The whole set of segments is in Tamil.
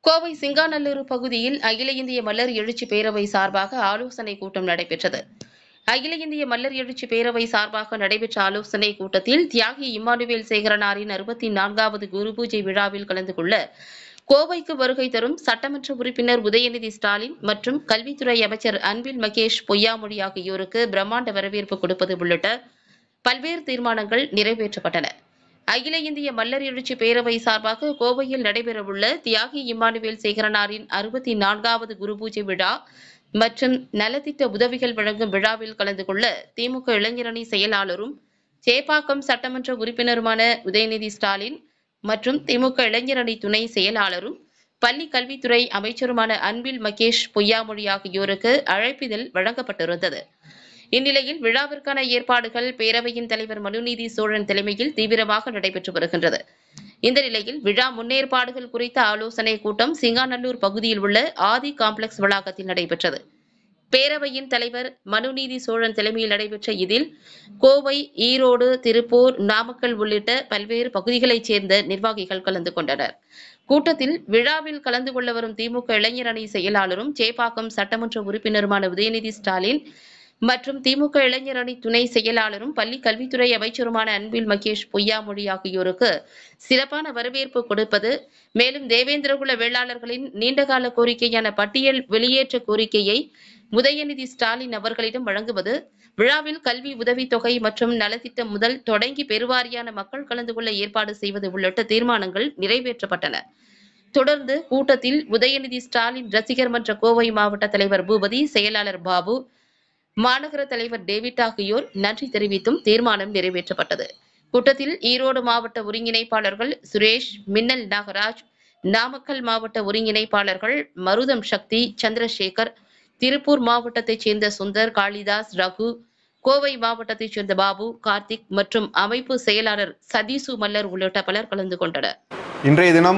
கோவை சிங்காநல்லூர் பகுதியில் அகில இந்திய மல்லர் எழுச்சி பேரவை சார்பாக ஆலோசனை கூட்டம் நடைபெற்றது அகில இந்திய மல்லர் எழுச்சி பேரவை சார்பாக நடைபெற்ற ஆலோசனை கூட்டத்தில் தியாகி இம்மானுவேல் சேகரனாரின் அறுபத்தி நான்காவது குரு பூஜை விழாவில் கலந்து கொள்ள கோவைக்கு வருகை தரும் சட்டமன்ற உறுப்பினர் உதயநிதி ஸ்டாலின் மற்றும் கல்வித்துறை அமைச்சர் அன்பில் மகேஷ் பொய்யாமொழி ஆகியோருக்கு பிரம்மாண்ட வரவேற்பு கொடுப்பது உள்ளிட்ட பல்வேறு தீர்மானங்கள் நிறைவேற்றப்பட்டன அகில இந்திய மல்லர் எழுச்சி பேரவை சார்பாக கோவையில் நடைபெறவுள்ள தியாகி இம்மானுவேல் சேகரனாரின் அறுபத்தி நான்காவது குரு பூஜை விழா மற்றும் நலத்திட்ட உதவிகள் வழங்கும் விழாவில் கலந்து கொள்ள திமுக இளைஞரணி செயலாளரும் சேப்பாக்கம் சட்டமன்ற உறுப்பினருமான உதயநிதி ஸ்டாலின் மற்றும் திமுக இளைஞரணி துணை செயலாளரும் பள்ளி கல்வித்துறை அமைச்சருமான அன்பில் மகேஷ் பொய்யாமொழி ஆகியோருக்கு அழைப்பிதழ் வழங்கப்பட்டிருந்தது இந்நிலையில் விழாவிற்கான ஏற்பாடுகள் பேரவையின் தலைவர் மனுநீதி சோழன் தலைமையில் தீவிரமாக நடைபெற்று வருகின்றது இந்த நிலையில் விழா முன்னேற்பாடுகள் குறித்த ஆலோசனை கூட்டம் சிங்காநல்லூர் பகுதியில் உள்ள ஆதி காம்ப்ளெக்ஸ் வளாகத்தில் நடைபெற்றது பேரவையின் தலைவர் மனுநீதி சோழன் தலைமையில் நடைபெற்ற இதில் கோவை ஈரோடு திருப்பூர் நாமக்கல் உள்ளிட்ட பல்வேறு பகுதிகளைச் சேர்ந்த நிர்வாகிகள் கலந்து கொண்டனர் கூட்டத்தில் விழாவில் கலந்து கொள்ள வரும் திமுக இளைஞரணி செயலாளரும் சேப்பாக்கம் சட்டமன்ற உறுப்பினருமான உதயநிதி ஸ்டாலின் மற்றும் திமுக இளைஞரணி துணை செயலாளரும் பள்ளி கல்வித்துறை அமைச்சருமான அன்பில் மகேஷ் பொய்யாமொழி ஆகியோருக்கு சிறப்பான வரவேற்பு கொடுப்பது மேலும் தேவேந்திரகுல வேளாளர்களின் நீண்டகால கோரிக்கையான பட்டியல் வெளியேற்ற கோரிக்கையை உதயநிதி ஸ்டாலின் அவர்களிடம் வழங்குவது விழாவில் கல்வி உதவித்தொகை மற்றும் நலத்திட்டம் முதல் தொடங்கி பெருவாரியான மக்கள் கலந்து கொள்ள ஏற்பாடு செய்வது உள்ளிட்ட தீர்மானங்கள் நிறைவேற்றப்பட்டன தொடர்ந்து கூட்டத்தில் உதயநிதி ஸ்டாலின் ரசிகர் மன்ற கோவை மாவட்ட தலைவர் பூபதி செயலாளர் பாபு மாநகர தலைவர் டேவிட் ஆகியோர் நன்றி தெரிவித்தும் தீர்மானம் நிறைவேற்றப்பட்டது கூட்டத்தில் ஈரோடு மாவட்ட ஒருங்கிணைப்பாளர்கள் சுரேஷ் மின்னல் நாகராஜ் நாமக்கல் மாவட்ட ஒருங்கிணைப்பாளர்கள் மருதம் சக்தி சந்திரசேகர் திருப்பூர் மாவட்டத்தைச் சேர்ந்த சுந்தர் காளிதாஸ் ரகு கோவை மாவட்டத்தைச் சேர்ந்த பாபு கார்த்திக் மற்றும் அமைப்பு செயலாளர் சதீசு மல்லர் உள்ளிட்ட பலர் கலந்து கொண்டனர் இன்றைய தினம்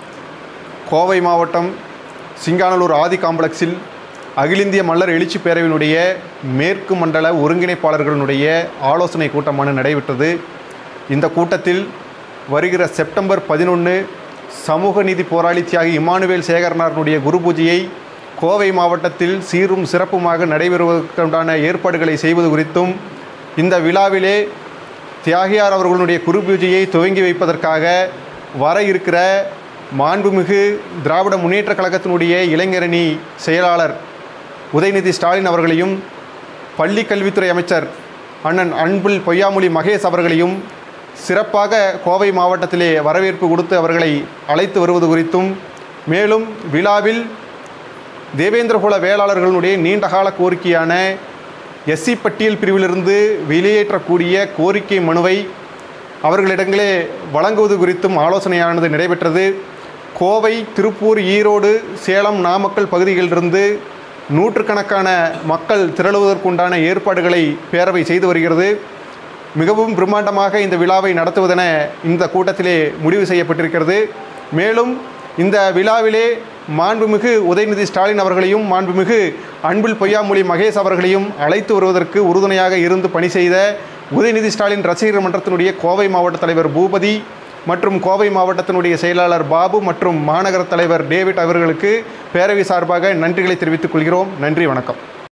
கோவை மாவட்டம் சிங்கானலூர் ஆதி காம்ப்ளெக்ஸில் அகில இந்திய மல்லர் எழுச்சி பேரவையினுடைய மேற்கு மண்டல ஒருங்கிணைப்பாளர்களுடைய ஆலோசனை கூட்டமான நடைபெற்றது இந்த கூட்டத்தில் வருகிற செப்டம்பர் பதினொன்று சமூக நீதி போராளி தியாகி இமானுவேல் சேகரனாருடைய குரு பூஜையை கோவை மாவட்டத்தில் சீரும் சிறப்புமாக நடைபெறுவதற்குண்டான ஏற்பாடுகளை செய்வது குறித்தும் இந்த விழாவிலே தியாகியார் அவர்களுடைய குரு பூஜையை துவங்கி வைப்பதற்காக வர இருக்கிற மாண்புமிகு திராவிட முன்னேற்றக் கழகத்தினுடைய இளைஞரணி செயலாளர் உதயநிதி ஸ்டாலின் அவர்களையும் பள்ளி கல்வித்துறை அமைச்சர் அண்ணன் அன்பில் பொய்யாமொழி மகேஷ் அவர்களையும் சிறப்பாக கோவை மாவட்டத்திலே வரவேற்பு கொடுத்து அவர்களை அழைத்து வருவது குறித்தும் மேலும் விழாவில் தேவேந்திரகுல வேளாளர்களுடைய நீண்டகால கோரிக்கையான எஸ்சி பட்டியல் பிரிவிலிருந்து வெளியேற்றக்கூடிய கோரிக்கை மனுவை அவர்களிடங்களே வழங்குவது குறித்தும் ஆலோசனையானது நடைபெற்றது கோவை திருப்பூர் ஈரோடு சேலம் நாமக்கல் பகுதிகளிலிருந்து நூற்றுக்கணக்கான மக்கள் திரளுவதற்குண்டான ஏற்பாடுகளை பேரவை செய்து வருகிறது மிகவும் பிரம்மாண்டமாக இந்த விழாவை நடத்துவதென இந்த கூட்டத்திலே முடிவு செய்யப்பட்டிருக்கிறது மேலும் இந்த விழாவிலே மாண்புமிகு உதயநிதி ஸ்டாலின் அவர்களையும் மாண்புமிகு அன்பில் பொய்யாமொழி மகேஷ் அவர்களையும் அழைத்து வருவதற்கு உறுதுணையாக இருந்து பணி செய்த உதயநிதி ஸ்டாலின் ரசிகர் மன்றத்தினுடைய கோவை மாவட்ட தலைவர் பூபதி மற்றும் கோவை மாவட்டத்தினுடைய செயலாளர் பாபு மற்றும் மாநகர தலைவர் டேவிட் அவர்களுக்கு பேரவை சார்பாக நன்றிகளை தெரிவித்துக் கொள்கிறோம் நன்றி வணக்கம்